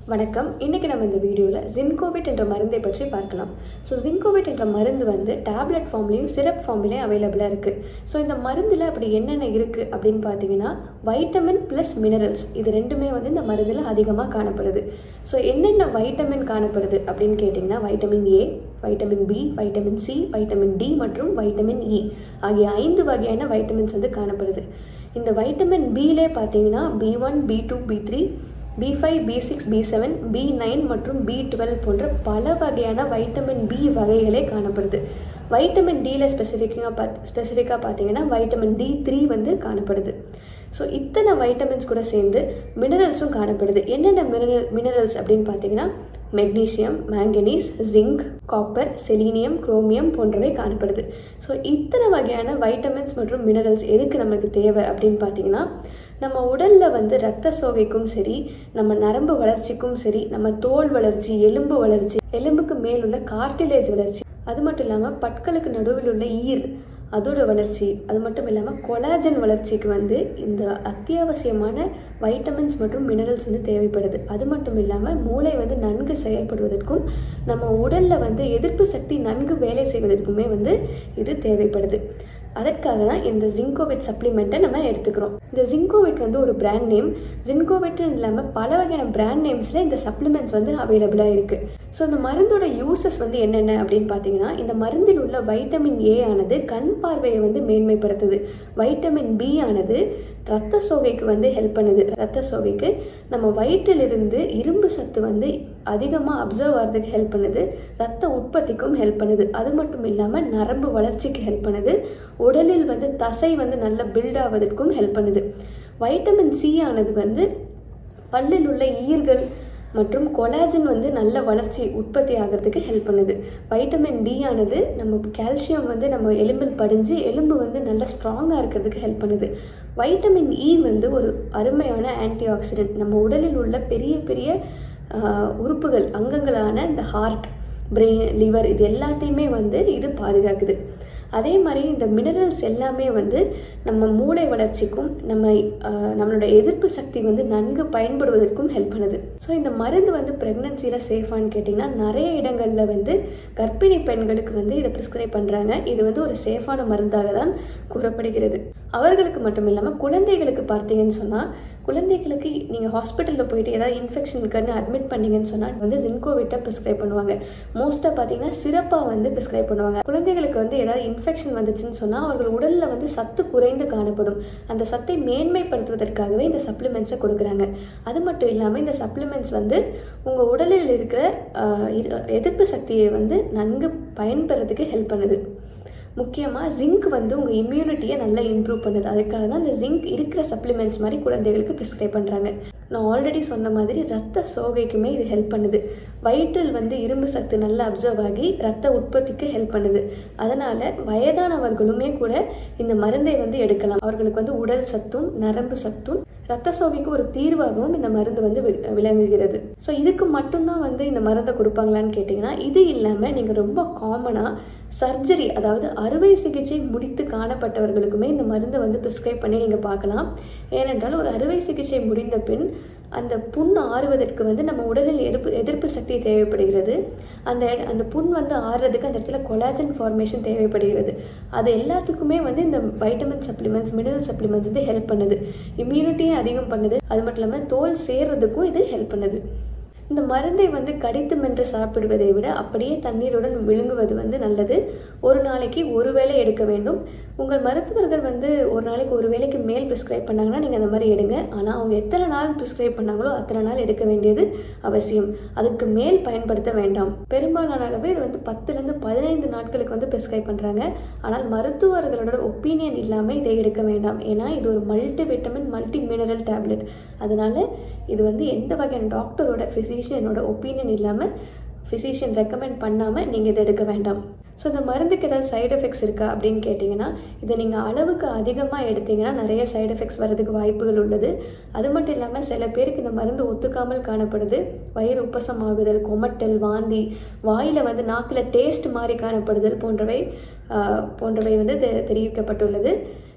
வணக்கம் இன்னைக்கு நம்ம இந்த வீடியோவில் ஜின்கோவிட் என்ற மருந்தை பற்றி பார்க்கலாம் ஸோ ஜின்கோவிட் என்ற மருந்து வந்து டேப்லெட் ஃபார்ம்லேயும் சிரப் ஃபார்ம்லேயும் அவைலபிளாக இருக்குது ஸோ இந்த மருந்தில் அப்படி என்னென்ன இருக்குது அப்படின்னு பார்த்தீங்கன்னா வைட்டமின் ப்ளஸ் மினரல்ஸ் இது ரெண்டுமே வந்து இந்த மருந்தில் அதிகமாக காணப்படுது ஸோ என்னென்ன வைட்டமின் காணப்படுது அப்படின்னு கேட்டிங்கன்னா vitamin A vitamin B vitamin C vitamin D மற்றும் வைட்டமின் இ ஆகிய ஐந்து வகையான வைட்டமின்ஸ் வந்து காணப்படுது இந்த வைட்டமின் பிலே பார்த்தீங்கன்னா B one B two B three B five B six B seven B nine மற்றும் பி டுவெல் போன்ற பல வகையான வைட்டமின் பி வகைகளே காணப்படுது வைட்டமின் டியில் ஸ்பெசிஃபிக்காக பார்த் ஸ்பெசிஃபிக்காக பார்த்தீங்கன்னா வைட்டமின் டி த்ரீ வந்து காணப்படுது ஸோ இத்தனை வைட்டமின்ஸ் கூட சேர்ந்து மினரல்ஸும் காணப்படுது என்னென்ன மினரல் மினரல்ஸ் அப்படின்னு பார்த்தீங்கன்னா magnesium manganese zinc copper selenium chromium போன்றவை காணப்படுது ஸோ இத்தனை வகையான வைட்டமின்ஸ் மற்றும் மினரல்ஸ் எதுக்கு நமக்கு தேவை அப்படின்னு பார்த்தீங்கன்னா நம்ம உடலில் வந்து ரத்த சோகைக்கும் சரி நம்ம நரம்பு வளர்ச்சிக்கும் சரி நம்ம தோல் வளர்ச்சி எலும்பு வளர்ச்சி எலும்புக்கு மேல் உள்ள கார்டிலேஜ் வளர்ச்சி அது மட்டும் இல்லாமல் பற்களுக்கு நடுவில் உள்ள ஈர் அதோட வளர்ச்சி அது மட்டும் இல்லாமல் கொலாஜன் வளர்ச்சிக்கு வந்து இந்த அத்தியாவசியமான வைட்டமின்ஸ் மற்றும் மினரல்ஸ் வந்து தேவைப்படுது அது மட்டும் இல்லாமல் மூளை வந்து நன்கு செயல்படுவதற்கும் நம்ம உடலில் வந்து எதிர்ப்பு சக்தி நன்கு வேலை செய்வதற்குமே வந்து இது தேவைப்படுது அதற்காக தான் இந்த ஜிங்கோவிட் சப்ளிமெண்ட்டை நம்ம எடுத்துக்கிறோம் இந்த ஜிங்கோவிட் வந்து ஒரு பிராண்ட் நேம் ஜின்கோவிட்னு இல்லாமல் பல வகையான பிராண்ட் நேம்ஸில் இந்த சப்ளிமெண்ட்ஸ் வந்து அவைலபிளாக இருக்குது ஸோ இந்த மருந்தோட யூசஸ் வந்து என்னென்ன அப்படின்னு பார்த்தீங்கன்னா இந்த மருந்தில் உள்ள வைட்டமின் ஏ ஆனது கண் பார்வையை வந்து மேன்மைப்படுத்துது வைட்டமின் பி ஆனது ரத்த சோகைக்கு வந்து ஹெல்ப் பண்ணுது ரத்த சோகைக்கு நம்ம வயிற்றிலிருந்து இரும்பு சத்து வந்து அதிகமாக அப்சர்வ் ஆகிறதுக்கு ஹெல்ப் பண்ணுது ரத்த உற்பத்திக்கும் ஹெல்ப் பண்ணுது அது மட்டும் இல்லாமல் நரம்பு வளர்ச்சிக்கு ஹெல்ப் பண்ணுது உடலில் வந்து தசை வந்து நல்லா பில்ட் ஆவதற்கும் ஹெல்ப் பண்ணுது வைட்டமின் சி ஆனது வந்து பல்லில் உள்ள ஈர்கள் மற்றும் கொலாஜன் வந்து நல்ல வளர்ச்சி உற்பத்தி ஆகிறதுக்கு ஹெல்ப் பண்ணுது வைட்டமின் டி ஆனது நம்ம கால்சியம் வந்து நம்ம எலும்பில் படிஞ்சு எலும்பு வந்து நல்லா ஸ்ட்ராங்காக இருக்கிறதுக்கு ஹெல்ப் பண்ணுது வைட்டமின் இ வந்து ஒரு அருமையான ஆன்டி ஆக்சிடென்ட் நம்ம உடலில் உள்ள பெரிய பெரிய உறுப்புகள் அங்கங்களான இந்த ஹார்ட் பிரெயின் லிவர் இது எல்லாத்தையுமே வந்து இது பாதுகாக்குது அதே மாதிரி இந்த மினரல்ஸ் எல்லாமே வந்து நம்ம மூளை வளர்ச்சிக்கும் நம்ம நம்மளோட எதிர்ப்பு சக்தி வந்து நன்கு பயன்படுவதற்கும் ஹெல்ப் பண்ணுது ஸோ இந்த மருந்து வந்து ப்ரெக்னன்சியில் சேஃபான்னு கேட்டிங்கன்னா நிறைய இடங்களில் வந்து கர்ப்பிணி பெண்களுக்கு வந்து இதை ப்ரிஸ்கிரைப் பண்ணுறாங்க இது வந்து ஒரு சேஃபான மருந்தாக தான் கூறப்படுகிறது அவர்களுக்கு மட்டும் இல்லாமல் குழந்தைகளுக்கு பார்த்தீங்கன்னு சொன்னால் குழந்தைகளுக்கு நீங்கள் ஹாஸ்பிட்டலில் போயிட்டு ஏதாவது இன்ஃபெக்ஷன் இருக்குன்னு அட்மிட் பண்ணீங்கன்னு சொன்னால் வந்து ஜின்கோவிட்டை ப்ரிஸ்கிரைப் பண்ணுவாங்க மோஸ்ட்டாக பார்த்தீங்கன்னா சிறப்பாக வந்து ப்ரிஸ்கிரைப் பண்ணுவாங்க குழந்தைகளுக்கு வந்து ஏதாவது இன்ஃபெக்ஷன் வந்துச்சுன்னு சொன்னால் அவர்கள் உடலில் வந்து சத்து குறைந்து காணப்படும் அந்த சத்தை மேன்மைப்படுத்துவதற்காகவே இந்த சப்ளிமெண்ட்ஸை கொடுக்குறாங்க அது மட்டும் இல்லாமல் இந்த சப்ளிமெண்ட்ஸ் வந்து உங்கள் உடலில் இருக்கிற எதிர்ப்பு சக்தியை வந்து நன்கு பயன்பெறதுக்கு ஹெல்ப் பண்ணுது முக்கியமாக ஜிங்க் வந்து உங்கள் இம்யூனிட்டியை நல்லா இம்ப்ரூவ் பண்ணுது அதுக்காக தான் இந்த ஜிங்க் இருக்கிற சப்ளிமெண்ட்ஸ் மாதிரி குழந்தைகளுக்கு ப்ரிஸ்கிரைப் பண்ணுறாங்க நான் ஆல்ரெடி சொன்ன மாதிரி ரத்த சோகைக்குமே இது ஹெல்ப் பண்ணுது வயிற்றில் வந்து இரும்பு சத்து நல்லா அப்சர்வ் ஆகி ரத்த உற்பத்திக்கு ஹெல்ப் பண்ணுது அதனால் வயதானவர்களுமே கூட இந்த மருந்தை வந்து எடுக்கலாம் அவர்களுக்கு வந்து உடல் சத்தும் நரம்பு சத்தும் ரத்த சோகைக்கு ஒரு தீர்வாகவும் இந்த மருந்து வந்து விளங்குகிறது ஸோ இதுக்கு மட்டும்தான் வந்து இந்த மருந்தை கொடுப்பாங்களான்னு கேட்டிங்கன்னா இது இல்லாமல் நீங்கள் ரொம்ப காமனாக சர்ஜரி அதாவது அறுவை சிகிச்சை முடித்து காணப்பட்டவர்களுக்குமே இந்த மருந்தை வந்து ப்ரிஸ்கிரைப் பண்ணி நீங்கள் பார்க்கலாம் ஏனென்றால் ஒரு அறுவை சிகிச்சை முடிந்த பின் அந்த புண் ஆறுவதற்கு வந்து நம்ம உடலில் எதிர்ப்பு எதிர்ப்பு சக்தி தேவைப்படுகிறது அந்த அந்த புண் வந்து ஆறுறதுக்கு அந்த இடத்துல கொலாஜன் ஃபார்மேஷன் தேவைப்படுகிறது அது எல்லாத்துக்குமே வந்து இந்த வைட்டமின் சப்ளிமெண்ட்ஸ் மினரல் சப்ளிமெண்ட்ஸ் வந்து ஹெல்ப் பண்ணுது இம்யூனிட்டியும் அதிகம் பண்ணுது அது மட்டும் இல்லாமல் தோல் சேர்றதுக்கும் இது ஹெல்ப் பண்ணுது இந்த மருந்தை வந்து கடித்து மென்று சாப்பிடுவதை விட அப்படியே தண்ணீருடன் விழுங்குவது வந்து நல்லது ஒரு நாளைக்கு ஒரு வேளை எடுக்க வேண்டும் உங்கள் மருத்துவர்கள் வந்து ஒரு நாளைக்கு ஒரு வேளைக்கு மேல் ப்ரிஸ்கிரைப் பண்ணாங்கன்னா நீங்கள் அந்த மாதிரி எடுங்க ஆனால் அவங்க எத்தனை நாள் ப்ரிஸ்கிரைப் பண்ணாங்களோ அத்தனை நாள் எடுக்க வேண்டியது அவசியம் அதுக்கு மேல் பயன்படுத்த வேண்டாம் பெரும்பாலான அளவு இது வந்து பத்துலேருந்து பதினைந்து நாட்களுக்கு வந்து ப்ரிஸ்கிரைப் பண்ணுறாங்க ஆனால் மருத்துவர்களோட ஒப்பீனியன் இல்லாமல் இதை எடுக்க வேண்டாம் ஏன்னா இது ஒரு multi vitamin multi mineral tablet அதனால இது வந்து எந்த வகையான டாக்டரோட ஃபிசிஷியனோட ஒப்பீனியன் இல்லாமல் ஃபிசிஷியன் ரெக்கமெண்ட் பண்ணாமல் நீங்கள் இதை எடுக்க வேண்டாம் ஸோ இந்த மருந்துக்கு ஏதாவது சைடு எஃபெக்ட்ஸ் இருக்கா அப்படின்னு கேட்டிங்கன்னா இதை நீங்கள் அளவுக்கு அதிகமாக எடுத்தீங்கன்னா நிறைய சைடு எஃபெக்ட்ஸ் வரதுக்கு வாய்ப்புகள் உள்ளது அது மட்டும் இல்லாமல் சில பேருக்கு இந்த மருந்து ஒத்துக்காமல் காணப்படுது வயிறு உப்பசம் ஆகுதல் கொமட்டல் வாந்தி வாயில் வந்து நாக்கில் டேஸ்ட் மாதிரி காணப்படுதல் போன்றவை போன்றவை வந்து தெரிவிக்கப்பட்டுள்ளது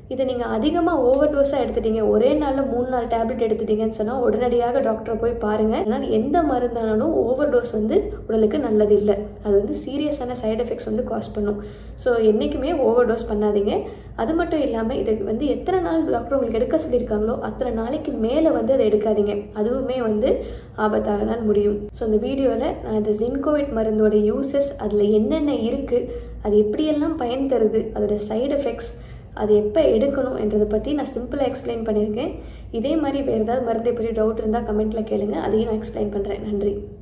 இதை நீங்கள் அதிகமாக ஓவர் டோஸாக எடுத்துட்டீங்க ஒரே நாளில் மூணு நாள் டேப்லெட் எடுத்துட்டீங்கன்னு சொன்னால் உடனடியாக டாக்டரை போய் பாருங்கள் அதனால் எந்த மருந்தானாலும் ஓவர் டோஸ் வந்து உடலுக்கு நல்லது இல்லை அது வந்து சீரியஸான சைடு எஃபெக்ட்ஸ் வந்து காஸ் பண்ணும் ஸோ என்றைக்குமே ஓவர் டோஸ் பண்ணாதீங்க அது மட்டும் இல்லாமல் இதுக்கு வந்து எத்தனை நாள் டாக்டர் உங்களுக்கு எடுக்க சொல்லியிருக்காங்களோ அத்தனை நாளைக்கு மேலே வந்து அதை எடுக்காதீங்க அதுவுமே வந்து ஆபத்தாக தான் முடியும் ஸோ இந்த வீடியோவில் நான் இந்த ஜின்கோவிட் மருந்தோட யூசஸ் அதில் என்னென்ன இருக்குது அது எப்படியெல்லாம் பயன் தருது அதோட சைடு எஃபெக்ட்ஸ் அது எப்போ எடுக்கணும் என்றதை பற்றி நான் சிம்பிளாக எக்ஸ்பிளைன் பண்ணியிருக்கேன் இதே மாதிரி வேறு ஏதாவது மருந்தை பற்றி டவுட் இருந்தால் கமெண்ட்டில் கேளுங்க அதையும் நான் எக்ஸ்பிளைன் பண்ணுறேன் நன்றி